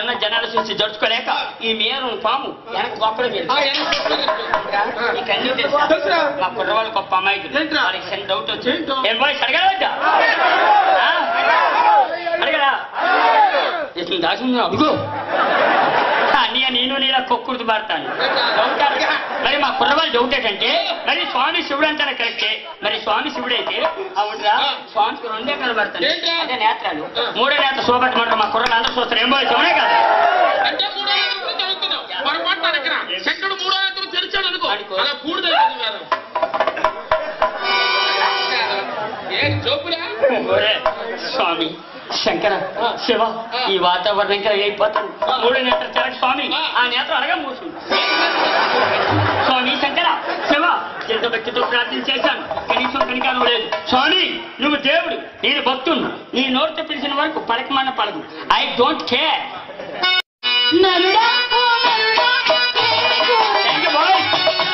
అక్కడున్న జనాలు చూసి జడుచుకోలేక ఈ మేరు పాము వెనక గొప్పలు ఆ, వెనక గొప్పలు ఈ కన్నీ తెలుసా తెలుసురా. మా కుర్రవాళ్ళు గొప్ప అమ్మాయికి ఏంట్రా? వాళ్ళకి చిన్న డౌట్ వచ్చి ఏంటో? ఏం బాయ్ అడగలవద్దా అడగరా ఇట్లా దాచుందా అదిగో అన్నయ్య నేను నీలా కొక్కుడుతూ పడతాను డౌట్ అడగ. మరి మా కుర్రవాళ్ళు డౌట్ ఏంటంటే మరి స్వామి శివుడు అంటారా కరెక్టే మరి స్వామి శివుడు అయితే అవునరా స్వామికి రెండే కనబడతాను ఏంట్రా? అదే నేత్రాలు మూడో నేత్ర శోభట్టమంటారు మా కుర్రలు అందరూ చూస్తారు ఏం బాయ్ శివుడే కదా అంటే మూడో ఎకరం చదువుతున్నావు పొరపాటు నా దగ్గర శంకరుడు మూడో ఎకరం తెరిచాడు అనుకో అనుకో. అలా పూడిద ఏ జోకురా ఒరే, స్వామి శంకర శివ ఈ వాతావరణం ఇంకా అయిపోతాను మూడు నేత్ర చరక స్వామి ఆ నేత్రం అనగా మూసింది స్వామి శంకర శివ ఎంత భక్తితో ప్రార్థన చేశాను కనీసం కనికాను లేదు స్వామి నువ్వు దేవుడు నేను భక్తుడు నీ నోటితో పిలిచిన వరకు పలకమన్న పలకు ఐ డోంట్ కేర్ నరుడా ఓ నరుడా ఏమి కోరె థ్యాంక్ యూ బాయ్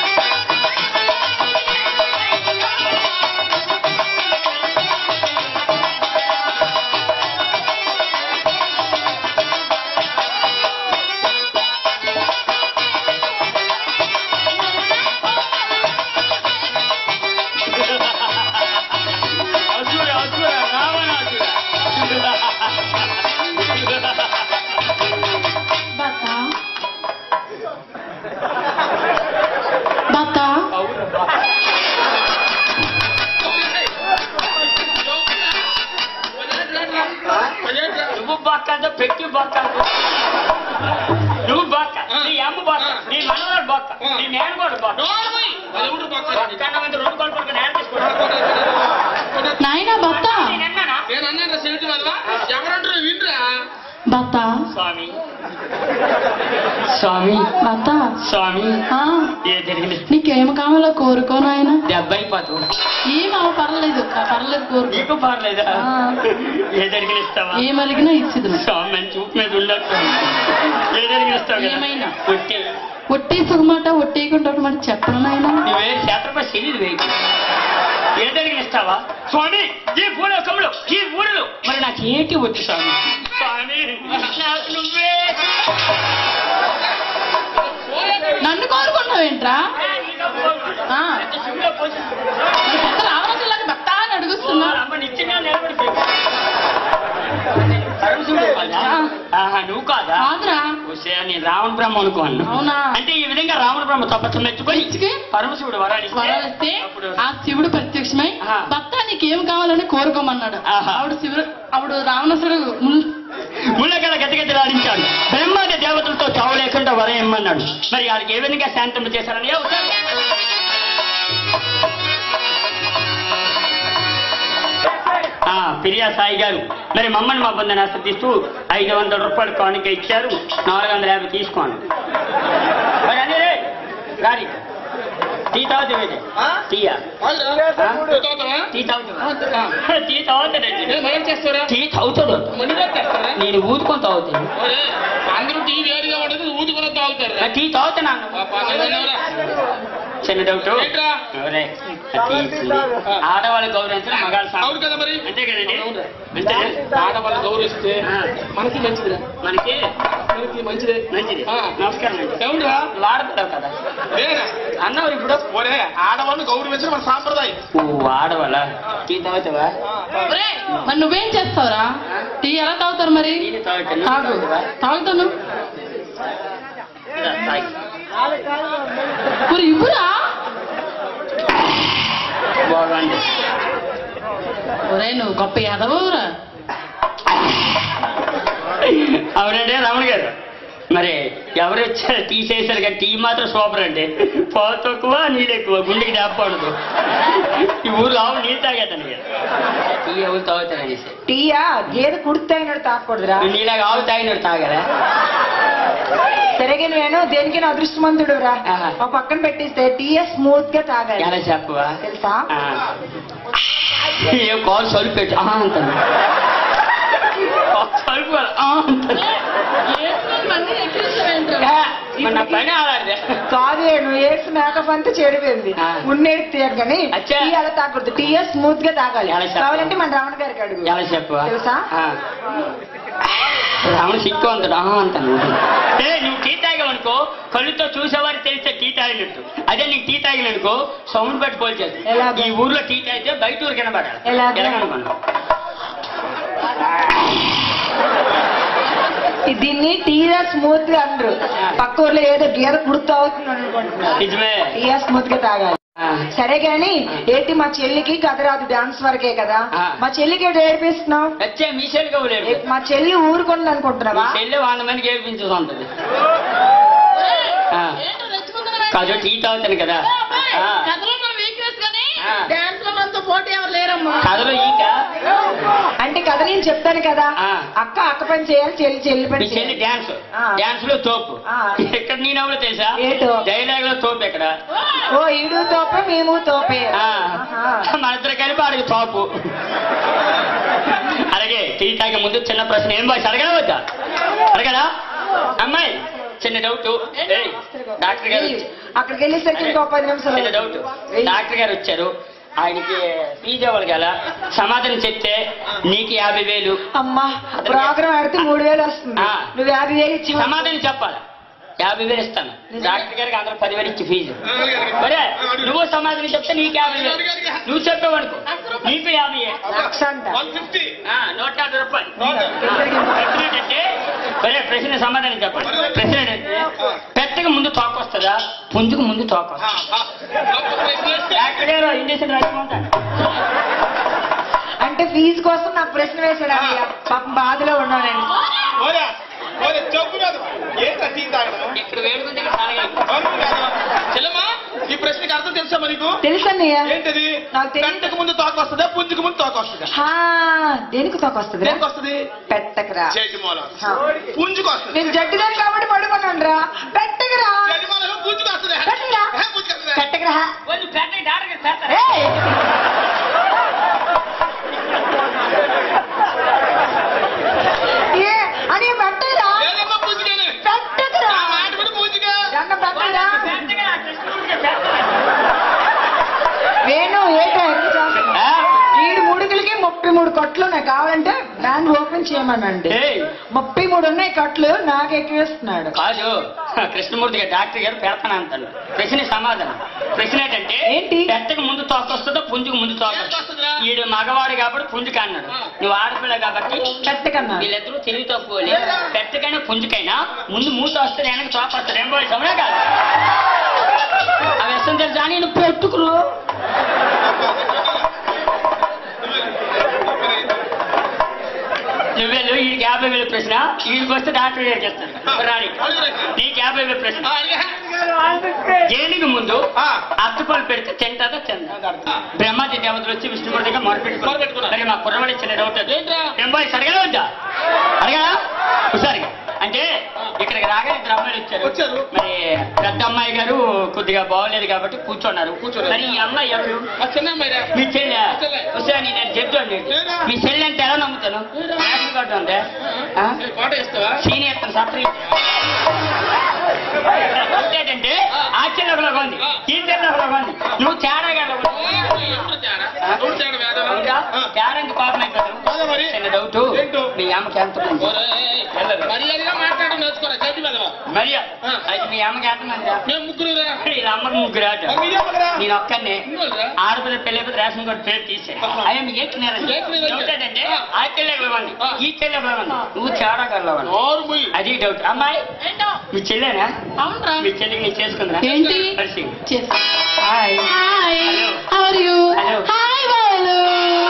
అసుర అసుర రావణ అసుర బత బత నువ్వు బొక్క అంటే పెట్టి బొక్క అంటే. నువ్వు బొక్క నీ అమ్మ బొక్క నీ మనవడు బొక్క నీ నేను కూడా బొక్క బొక్క అన్నమంటే రెండు కొడుకు కొడుకు నేను తీసుకుంటాను నాయనా బత నేను అన్నానా నేను అన్నా సెమిటి వల్ల ఎవరంటారు వింటరా బత స్వామి స్వామి బత స్వామి ఆ, ఏ జరిగింది నీకేం కావాలో కోరుకో నాయన దెబ్బ అయిపోతావు ఏం అవ పర్లేదు పర్లేదు కోరుకో నీకు పర్లేదా ఆ. ఏ జరిగిన ఇస్తావా ఏం అడిగినా ఇచ్చిదును స్వామి మంచి చూపు మీద ఉండట్టు ఏ జరిగిన ఇస్తావు కదా ఏమైనా. ఒట్టి ఒట్టి సుగమాట ఒట్టేయకుండా మరి చెప్పను నాయన నువ్వే క్షేత్రపతి శరీరం వేయి ఏ జరిగిన ఇస్తావా స్వామి ఈ భూలోకంలో ఈ ఊరిలో మరి నాకు ఏంటి వద్దు స్వామి స్వామి నాకు నువ్వే నన్ను కోరుకుంటావేంట్రా ఆ. శివులో పోసి పెద్ద రావణసులాగా బత్తా అని అడుగుతున్నా అమ్మ నిత్యంగా నిలబడిపోయి పరమశివుడు కాదా? ఆహా, నువ్వు కాదా కాదురా వస్తే నేను రావణ బ్రహ్మ అనుకోను అవునా? అంటే ఈ విధంగా రావణ బ్రహ్మ తప్పచ్చు మెచ్చుకొని మెచ్చుకి? పరమశివుడు వరాలు వరలిస్తే అప్పుడు ఆ శివుడు ప్రత్యక్షమై ఆహా. భక్త నీకేం కావాలని కోరుకోమన్నాడు ఆహా. ఆవిడ శివుడు ఆవిడ రావణసుడు ముల్- ముళ్ళగల గతగతలాడించాడు బ్రహ్మాది దేవతలతో చావు లేకుండా వరం ఇమ్మన్నాడు మరి వాళ్ళకి ఏ విధంగా శాంతింప చేశారని ఒకసారి ఆ, పిరియా సాయి గారు మరి మమ్మల్ని మా బంధుని ఆశ్రదిస్తూ ఐదు వందల రూపాయలు కానుక ఇచ్చారు నాలుగు వందల యాభై తీసుకోండి మరి అదే రే, రారి టీ తాగుతావేది టీయా టీ తాగుతావా టీ తాగుతాడండి మనం చేస్తారా టీ తాగుతాడు మండిగా చేస్తారా నేను ఊదుకొని తాగుతాను ఒరే, అందరూ టీ వేడిగా ఉండదు ఊదుకుని తాగుతారు ఆ టీ తాగుతున్నాను చిన్న డౌట్ ఏంట్రా? ఎవరే? ఆ టీ ఇచ్చింది. ఆడవాళ్ళు గౌరవించడం మగాళ్ళు అవును సాగు కదా మరి అంతే కదండి అవునురా. అంతే ఆడవాళ్ళు గౌరవిస్తే ఆ. మనకి మంచిదిరా మనకి మనకి మంచిదే మంచిది ఆ. నమస్కారం అండి ఎవరురా వాడతావు కదా లేరా అన్నవారు ఇప్పుడు ఒరే ఆడవాళ్ళు గౌరవించడం మన సాంప్రదాయం ఓ ఆడవాళ్ళ టీ తాగుతావా ఒరేయ్, మరి నువ్వేం చేస్తావురా టీ ఎలా తాగుతారు మరి టీ తాగుతాను తాగు తాగుతాను ఇదా, తాగు. మరి ఇవ్వురా బాగుంది ఒరే నువ్వు గొప్ప ఎదవరా అవునండి రమణ గారు మరి ఎవరు వచ్చారు టీ చేశారు కానీ టీ మాత్రం సూపర్ అండి పావు తక్కువ నీళ్ళు ఎక్కువ గుండెకి దాపకూడదు ఈ ఊరు ఆవు నీళ్ళు తాగేతాను టీ ఎవరు తాగుతారనేసి టీయా గేదె కుడితే తాగకూడదురా నీలాగా ఆవు తాగినట్టు తాగరా సరిగా నేను దేనికి అదృష్టమంతుడు రా ఆహా. ఒక పక్కన పెట్టిస్తే టీయా స్మూత్ గా తాగాలి ఎలా చెప్పవా తెలుసా ఆ. ఏ కాల్ సొలి పెట్టు ఆ అంటాను సొలుపు కాదు, ఆ అంటాను ఏ, మరి నా పని అలాంటిదే కాదే నువ్వు వేసి మేకప్ అంతా చెడిపోయింది ఆ. ఉన్నేడు తీయరు కానీ అచ్చా. టీ అలా తాగకూడదు టీయా స్మూత్ గా తాగాలి ఎలా చెప్పు? కావాలంటే మన రమణ గారికి అడుగు ఎలా చెప్పవా తెలుసా ఆ. రాముడు సిక్కు అంటాడు ఆహా అంటాను ఏ నువ్వు టీ తాగావనుకో కళ్ళుతో చూసేవారికి తెలిస్తే టీ తాగినట్టు అదే నీకు టీ తాగిననుకో సౌండ్ పెట్టి పోల్చేది ఎలాగా? ఈ ఊర్లో టీ తాగితే బయట ఊరు కనబడాలి ఎలాగా? ఎలాగనుకున్నావు దీన్ని టీఆర్ స్మూత్ గా అనరు పక్క ఊర్లో ఏదో గీత పుడుతూ అవుతుంది అనుకుంటున్నారు నిజమే టీఆర్ స్మూత్ గా తాగాలి ఆ. సరే గాని ఏంటి మా చెల్లికి కథ రాదు డాన్స్ వరకే కదా ఆ. మా చెల్లికి ఏంటి ఏడిపిస్తున్నావు వచ్చే మీ చెల్లి కవ్వలేడు ఏ- మా చెల్లి ఊరుకుంది మీ అనుకుంటున్నావా చెల్లి వంద మందికి ఏడిపించుకుంటుంది ఆ. ఏంటో తెచ్చుకుంటున్నావా? కాదు టీ తాగుతాను కదా ఏ అబ్బాయి, ఆ. కథలో మన వీక్నెస్ కానీ ఆ. డాన్స్ లో మనతో పోటీ ఎవరు లేరమ్మా కథలో ఈక అంటే కథ నేను చెప్తాను కదా ఆ. అక్క అక్క పని చేయాలి చెల్లి చెల్లి మీ పని చెల్లి చేయాలి డాన్స్ ఆ. డాన్స్ లో తోపు ఆ. ఎక్కడ నీ నవ్వులు తెలుసా ఏ తోపు? డైలాగ్ లో తోపు ఎక్కడ ఓ ఈడు తోపే మేము తోపే ఆ. ఆహా. మన ఇద్దరు కలిపి అడిగి తోపు అలాగే టీ తాగే ముందు చిన్న ప్రశ్న ఏం భాష అడగడా వద్దా అడగడా అమ్మాయి చిన్న డౌట్ ఏయ్, డాక్టర్ గారు వెయ్యి. అక్కడికి వెళ్ళేసరికి ఇంకో పది నిమిషాలు చిన్న డౌట్ వెయ్యి. డాక్టర్ గారు వచ్చారు ఆయనకి ఫీజు ఇవ్వాలి కదా సమాధానం చెప్తే నీకు యాభై వేలు అమ్మా ప్రోగ్రామ్ ఆడితే మూడు వేలు వస్తుంది ఆ. నువ్వు యాభై వేలు ఇచ్చి సమాధానం చెప్పాలి యాభై వేలు ఇస్తాను డాక్టర్ గారికి అందరూ పదివేలు ఇచ్చి ఫీజు మరే నువ్వు సమాధానం చెప్తే నీకు యాభై వేలు నువ్వు చెప్పావనుకో నీకు యాభై వేలు. లక్ష అంట వన్ ఫిఫ్టీ ఆ, నూట యాభై రూపాయలు ప్రశ్న ఏంటంటే సరే ప్రశ్న సమాధానం చెప్పండి ప్రశ్న ఏంటంటే పెట్టక ముందు తోక వస్తుందా పుంజుకు ముందు తోక వస్తుందా? డాక్టర్ గారు ఏం చేసిన రాజమంటారు అంటే ఫీజు కోసం నాకు ప్రశ్న వేశాడు అన్నయ్య పాపం బాధలో ఉన్నాను నేను ఓరా ఓరే చెప్పు కాదు ఏంట్రా టీ తాగడం ఇక్కడ వేడుకుంటే ఇక్కడ చాలా ఎక్కువ. అవును కాదు. చెల్లెమ్మా ఈ ప్రశ్నకి అర్థం తెలుసా మనకు తెలుసు అన్నయ్య ఏంటది నాకు తెలియదు. గంటకు ముందు తోక వస్తుందా పుంజుకు ముందు తోక వస్తుందా హా, దేనికి తోక వస్తుంది దేనికి వస్తుంది పెట్టకరా చేతి మూల హా. పుంజుకు వస్తుంది నేను జడ్డిదాన్ని కాబట్టి పడుకున్నాను రా పెట్టకరా చేతి మూల పుంజుకు వస్తుంది పెట్టకరా ఏ, పుంజుకు వస్తుంది పెట్టకరా వాళ్ళు పెట్టక డాక్టర్ గారు పెడతారు ఏయ్! ఏ, అని పెట్టకరా లేదమ్మా పుంజుకేనే పెట్టకరా నా మాట కూడా పుంజుకే దండ పెట్టకరా పెట్టక కృష్ణుడికి పెట్టక. వేణు ఏటో ఎక్కి చేస్తున్నా ఆ? ఈడు ముడుగులకి ముప్పై మూడు కట్లు ఉన్నాయి కావాలంటే బ్యాండ్ ఓపెన్ చేయమనండి ఏయ్, ముప్పై మూడు ఉన్నాయి కట్లు నాకు ఎక్కివేస్తున్నాడు కాదు కృష్ణమూర్తి గారు డాక్టర్ గారు పెడతాను అంటాను ప్రశ్న సమాధానం ప్రశ్న ఏంటంటే ఏంటి? పెట్టక ముందు తోక వస్తుందో పుంజుకు ముందు తోక ఎంత వస్తుందిరా? ఈడు మగవాడు కాబట్టి పుంజుక అన్నాడు నువ్వు ఆడపిల్ల కాబట్టి పెట్టకన్నా వీళ్ళిద్దరూ తెలివి తక్కువలే పెట్టకైనా పుంజుకైనా ముందు మూత వస్తుంది వెనక తోక వస్తుంది ఏం పోయి సమనే కాదు అవి ఇష్టం తెలుసా నేను పెట్టుకురు నువ్వేళ్ళు వీడికి యాభై వేలు ప్రశ్న వీడికి వస్తే డాక్టర్ గారికి ఇస్తాను రాని నీకు యాభై వేలు ప్రశ్న దేనికి ముందు ఆ. అత్తపాలు పెడితే తింటాదా తిందా బ్రహ్మాజీ దేవతలు వచ్చి విష్ణుమూర్తిగా మొరపెట్టుకున్నారు మొరపెట్టుకున్నారు. మరి మా కుర్రవాడి చిన్న డౌట్ అది. ఏంట్రా? ఎంబాయి సరిగా వద్దా అడగదా ఒకసారి అంటే ఇక్కడికి రాగానే ఇద్దరు అమ్మాయిలు వచ్చారు వచ్చారు. మరి పెద్ద అమ్మాయి గారు కొద్దిగా బాగోలేదు కాబట్టి కూర్చున్నారు కూర్చున్నారు. మరి ఈ అమ్మాయి ఎవరు మా చిన్న అమ్మాయి మీ చెల్లె చెల్లె. ఒకసారి నేను జడ్డు అండి లేదా? మీ చెల్లె అంటే ఎలా నమ్ముతాను రేషన్ కార్డు ఉందే ఆ? పాట ఇస్తావా సీనియర్ ఇస్తాను సత్రీ ఏంటంటే ఆ చెల్లె ఒకలాగా ఉంది ఈ చెల్లె ఒకలాగా ఉంది నువ్వు తేడాగా ఎప్పుడు తేడా ఎప్పుడు తేడా వేదనా తేడానికి పాపం అయిపోతాను కాదా మరి చిన్న డౌట్ ఏంటో? మీ అమ్మకి ఎంత మంది మర్యాదగా మాట్లాడడం నేర్చుకోరా చదివి పెదవా మరి ఆ. అయితే మీ అమ్మకి ఎంత మంది మేము ముగ్గురు రా వీళ్ళ అమ్మకి ముగ్గురు ఆట మరి మీ అమ్మకరా? నేను ఒక్కనే ఇంకోళ్ళరా? ఆడపిల్ల పెళ్ళి రేషన్ కార్డు పేరు తీసే ఆహా. అయ్యా మీకు ఏకినారు ఏకినారు. ఏంటంటే ఆ. ఆ చెల్లె ఇవ్వండి ఆ. ఈ చెల్లె ఇవ్వండి నువ్వు తేడా కలవండి నోరు ముయ్యి అది డౌట్ అమ్మాయి ఏంటో మీ చెల్లెనా అవునరా మీ చెల్లికి నేను చేసుకుందా ఏంటి పరిస్థితి చేస్తా hi hi Hello. How you Hello. Hi Balu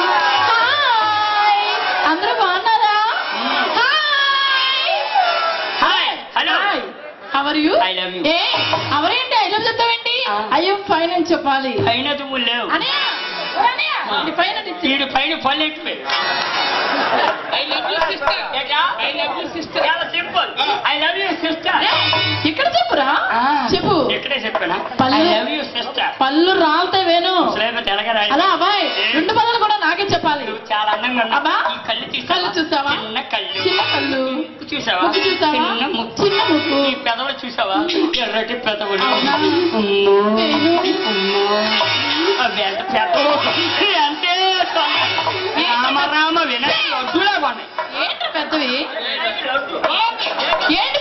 hi అందరూ బాగున్నారా hi hi hello hi how are you I love you. ఏ అవరేంటి ఐ లవ్ చెప్తావేంటి ఆ. అయ్యో ఫైన్ అని చెప్పాలి పైన తుమ్ములు లేవు అనయ్య ఓ అనయ్య నీ పైన ఇచ్చి వీడు పైన పళ్ళు ఎక్కిపోయి I love you sister I love you sister చాలా simple I love you sister ఇక్కడ చెప్పురా చెప్పు ఇక్కడే చెప్పానా ఐ పళ్ళు. లవ్ యూ సిస్టర్ పళ్ళు రాలతాయి వేణు లేకపోతే ఎలాగ రాయి అలా అబ్బాయి రెండు పదాలు కూడా నాకే చెప్పాలి నువ్వు చాలా అందంగా ఉన్నావు. అబ్బా. ఈ కళ్ళు చూసావా? కళ్ళు చూసావా? చిన్న కళ్ళు చిన్న కళ్ళు ముక్కు చూసావా ముక్కు చూసావా? చిన్న ముక్కు చిన్న ముక్కు. ఈ పెదవులు చూసావా ఎర్రటి పెదవులు అవునా? అమ్మో. వేణు. అమ్మో. అవి ఎంత పెద్దవు అంటే రామ రామ వినయ్ లడ్డులాగా ఉన్నాయి ఏంటి పెద్ద పెద్దవి బాగుంది. ఏంటి